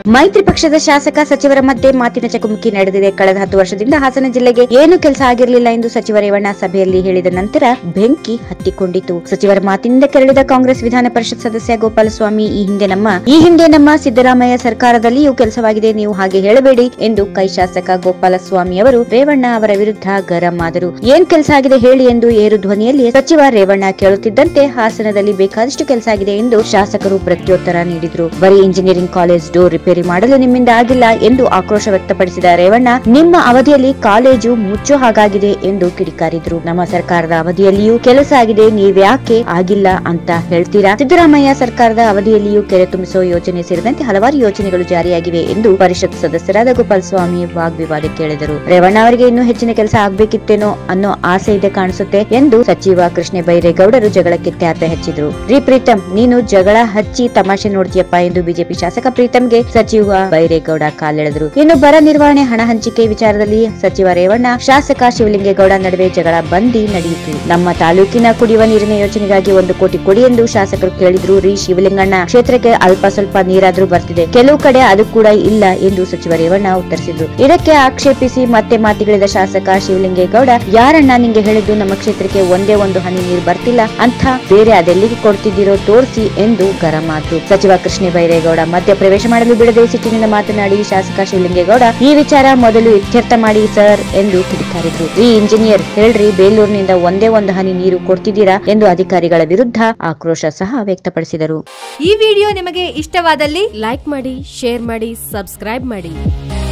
ಮೈತ್ರಿ ಪಕ್ಷದ ಶಾಸಕ ಸಚಿವರ ಮಧ್ಯೆ ಮಾತಿನ ಚಕಮಕಿ ನಡೆದಿದೆ ಕಳೆದ ಹತ್ತು ವರ್ಷದಿಂದ ಹಾಸನ ಜಿಲ್ಲೆಗೆ ಏನು ಕೆಲಸ ಆಗಿರಲಿಲ್ಲ ಎಂದು ಸಚಿವ ರೇವಣ್ಣ ಸಭೆಯಲ್ಲಿ ಹೇಳಿದ ನಂತರ ಬೆಂಕಿ ಹತ್ತಿಕೊಂಡಿತು ಸಚಿವರ ಮಾತಿನಿಂದ ಕೆರಳಿದ ಕಾಂಗ್ರೆಸ್ ವಿಧಾನ ಪರಿಷತ್ ಸದಸ್ಯ ಗೋಪಾಲಸ್ವಾಮಿ ಈ ಹಿಂದೆ ನಮ್ಮ ಈ ಹಿಂದೆ ನಮ್ಮ ಸಿದ್ದರಾಮಯ್ಯ ಸರ್ಕಾರದಲ್ಲಿಯೂ ಕೆಲಸವಾಗಿದೆ ನೀವು ಹಾಗೆ ಹೇಳಬೇಡಿ ಎಂದು ಕೈ ಶಾಸಕ ಗೋಪಾಲಸ್ವಾಮಿ ಅವರು ರೇವಣ್ಣ ಅವರ ವಿರುದ್ಧ ಗರಂ ಆದರು ಏನ್ ಕೆಲಸ ಆಗಿದೆ ಹೇಳಿ ಎಂದು ಏರು ಧ್ವನಿಯಲ್ಲಿ ಸಚಿವ ರೇವಣ್ಣ ಕೇಳುತ್ತಿದ್ದಂತೆ ಹಾಸನದಲ್ಲಿ ಬೇಕಾದಷ್ಟು ಕೆಲಸ ಆಗಿದೆ ಎಂದು ಶಾಸಕರು ಪ್ರತ್ಯುತ್ತರ ನೀಡಿದ್ರು ಬರೀ ಇಂಜಿನಿಯರಿಂಗ್ ಕಾಲೇಜ್ ಡೋರ್ ರಿಪೇರಿ ಮಾಡಲು ನಿಮ್ಮಿಂದ ಆಗಿಲ್ಲ ಎಂದು ಆಕ್ರೋಶ ವ್ಯಕ್ತಪಡಿಸಿದ ರೇವಣ್ಣ ನಿಮ್ಮ ಅವಧಿಯಲ್ಲಿ ಕಾಲೇಜು ಮುಚ್ಚೋ ಹಾಗಾಗಿದೆ ಎಂದು ಕಿಡಿಕಾರಿದ್ರು ನಮ್ಮ ಸರ್ಕಾರದ ಅವಧಿಯಲ್ಲಿಯೂ ಕೆಲಸ ಆಗಿದೆ ನೀವ್ಯಾಕೆ ಆಗಿಲ್ಲ ಅಂತ ಹೇಳ್ತೀರಾ ಸಿದ್ದರಾಮಯ್ಯ ಸರ್ಕಾರದ ಅವಧಿಯಲ್ಲಿಯೂ ಕೆರೆ ತುಂಬಿಸುವ ಯೋಜನೆ ಸೇರಿದಂತೆ ಹಲವಾರು ಯೋಜನೆಗಳು ಜಾರಿಯಾಗಿವೆ ಎಂದು ಪರಿಷತ್ ಸದಸ್ಯರಾದ ಗೋಪಾಲ್ ಸ್ವಾಮಿ ವಾಗ್ವಿವಾದ ಕೇಳಿದರು ರೇವಣ್ಣ ಅವರಿಗೆ ಇನ್ನೂ ಹೆಚ್ಚಿನ ಕೆಲಸ ಆಗ್ಬೇಕಿತ್ತೇನೋ ಅನ್ನೋ ಆಸೆ ಇದೆ ಕಾಣಿಸುತ್ತೆ ಎಂದು ಸಚಿವ ಕೃಷ್ಣ ಬೈರೇಗೌಡರು ಜಗಳಕ್ಕೆ ತ್ಯಾಪೆ ಹಚ್ಚಿದ್ರು ರೀ ಪ್ರೀತಂ ನೀನು ಜಗಳ ಹಚ್ಚಿ ತಮಾಷೆ ನೋಡ್ತೀಯಪ್ಪ ಎಂದು ಬಿಜೆಪಿ ಶಾಸಕ ಪ್ರೀತಂಗೆ ಸಚಿವ ಬೈರೇಗೌಡ ಕಾಲೆಳೆದರು ಇನ್ನು ಬರ ನಿರ್ವಹಣೆ ಹಣ ಹಂಚಿಕೆ ವಿಚಾರದಲ್ಲಿ ಸಚಿವ ರೇವಣ್ಣ ಶಾಸಕ ಶಿವಲಿಂಗೇಗೌಡ ನಡುವೆ ಜಗಳ ಬಂದಿ ನಡೆಯಿತು ನಮ್ಮ ತಾಲೂಕಿನ ಕುಡಿಯುವ ನೀರಿನ ಯೋಜನೆಗಾಗಿ ಒಂದು ಕೋಟಿ ಕೊಡಿ ಎಂದು ಶಾಸಕರು ಕೇಳಿದ್ರು ರೀ ಶಿವಲಿಂಗಣ್ಣ ಕ್ಷೇತ್ರಕ್ಕೆ ಅಲ್ಪ ಸ್ವಲ್ಪ ನೀರಾದ್ರೂ ಬರ್ತಿದೆ ಕೆಲವು ಕಡೆ ಅದು ಕೂಡ ಇಲ್ಲ ಎಂದು ಸಚಿವ ರೇವಣ್ಣ ಉತ್ತರಿಸಿದ್ರು ಇದಕ್ಕೆ ಆಕ್ಷೇಪಿಸಿ ಮತ್ತೆ ಮಾತಿಗಳಿದ ಶಾಸಕ ಶಿವಲಿಂಗೇಗೌಡ ಯಾರಣ್ಣ ನಿಂಗೆ ಹೇಳಿದ್ದು ನಮ್ಮ ಕ್ಷೇತ್ರಕ್ಕೆ ಒಂದೇ ಒಂದು ಹನಿ ನೀರು ಬರ್ತಿಲ್ಲ ಅಂತ ಬೇರೆ ಅದೆಲ್ಲಿಗೆ ಕೊಡ್ತಿದ್ದೀರೋ ತೋರಿಸಿ ಎಂದು ಗರಂ ಆದ್ರು ಸಚಿವ ಕೃಷ್ಣ ಬೈರೇಗೌಡ ಮಧ್ಯ ಪ್ರವೇಶ ಮಾಡಲು ಬಿಡದೆ ಸಿಟ್ಟಿನಿಂದ ಮಾತನಾಡಿ ಶಾಸಕ ಶಿವಲಿಂಗೇಗೌಡ ಈ ವಿಚಾರ ಮೊದಲು ಇತ್ಯರ್ಥ ಮಾಡಿ ಸರ್ ಎಂದು ಕಿಡಿಕಾರಿದ್ರು ಈ ಇಂಜಿನಿಯರ್ ಹೇಳ್ರಿ ಬೇಲೂರಿನಿಂದ ಒಂದೇ ಒಂದು ಹನಿ ನೀರು ಕೊಡ್ತಿದ್ದೀರಾ ಎಂದು ಅಧಿಕಾರಿಗಳ ವಿರುದ್ಧ ಆಕ್ರೋಶ ಸಹ ವ್ಯಕ್ತಪಡಿಸಿದರು ಈ ವಿಡಿಯೋ ನಿಮಗೆ ಇಷ್ಟವಾದಲ್ಲಿ ಲೈಕ್ ಮಾಡಿ ಶೇರ್ ಮಾಡಿ ಸಬ್ಸ್ಕ್ರೈಬ್ ಮಾಡಿ